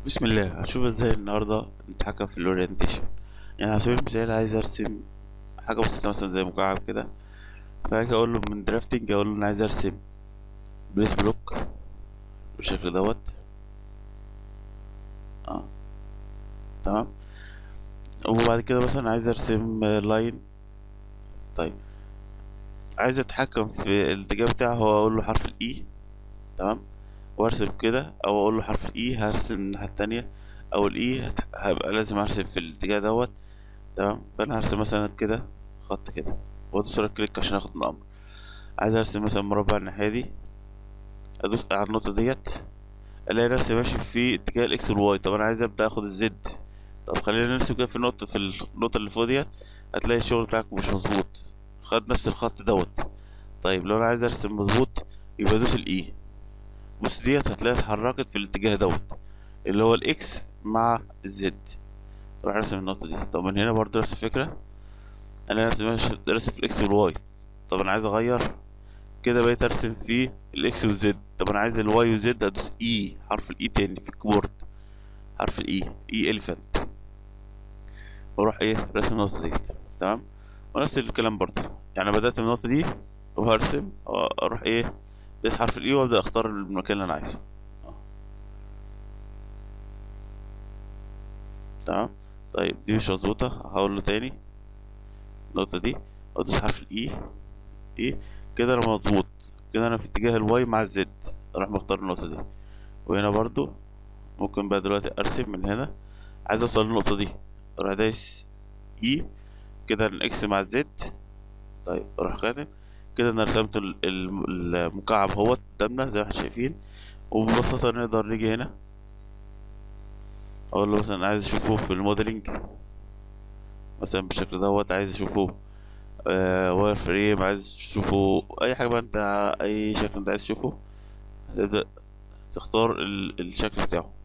بسم الله هنشوف ازاي النهارده نتحكم في الاورينتيشن يعني على سبيل المثال عايز ارسم حاجه بسيطه مثلا زي مكعب كده فاجي اقول له من درافتنج اقول له انا عايز ارسم بليس بلوك بالشكل دوت اه تمام وبعد كده مثلا عايز ارسم لاين طيب عايز اتحكم في الاتجاه بتاعه هو اقول له حرف الاي تمام وارسم كده او اقول له حرف الاي هرسم الناحيه التانية او الاي هبقى لازم ارسم في الاتجاه دوت تمام فانا هرسم مثلا كده خط كده وادوس على كليك عشان اخد الامر عايز ارسم مثلا مربع الناحيه دي ادوس على النقطه ديت الاقي نفسي ماشي في اتجاه الاكس والواي طب انا عايز ابدا اخد الزد طب خلينا نرسم كده في النقطه في النقطه اللي فوق ديت هتلاقي الشغل بتاعك مش مظبوط خد نفس الخط دوت طيب لو انا عايز ارسم مظبوط يبقى ادوس الاي بص ديت هتلاقيها اتحركت في الاتجاه دوت اللي هو الاكس مع الزد راح ارسم النقطة دي طب من هنا برضه نفس الفكرة انا راسم راسم في الاكس والواي طب انا عايز اغير كده بقيت ارسم في الاكس والزد طب انا عايز الواي والزد ادوس اي حرف الاي تاني في الكيبورد حرف الاي اي اليفنت واروح ايه راسم النقطة ديت تمام ونفس الكلام برضه يعني بدأت من النقطة دي وهرسم اروح ايه بس حرف الاي وابدا اختار المكان اللي انا عايزه تمام طيب دي مش مظبوطه هقول له تاني النقطه دي وادوس حرف الاي ايه كده انا مظبوط كده انا في اتجاه الواي مع الزد اروح مختار النقطه دي وهنا برضو ممكن بقى دلوقتي ارسم من هنا عايز اوصل للنقطه دي اروح دايس اي كده الاكس مع الزد طيب اروح خاتم كده انا رسمت المكعب اهوت قدامنا زي ما احنا شايفين وببساطة نقدر نيجي هنا اقول له مثلا عايز اشوفه في الموديلنج مثلا بالشكل دوت عايز اشوفه آه واير فريم عايز تشوفه اي حاجة بقى انت اي شكل انت عايز تشوفه هتبدأ تختار الشكل بتاعه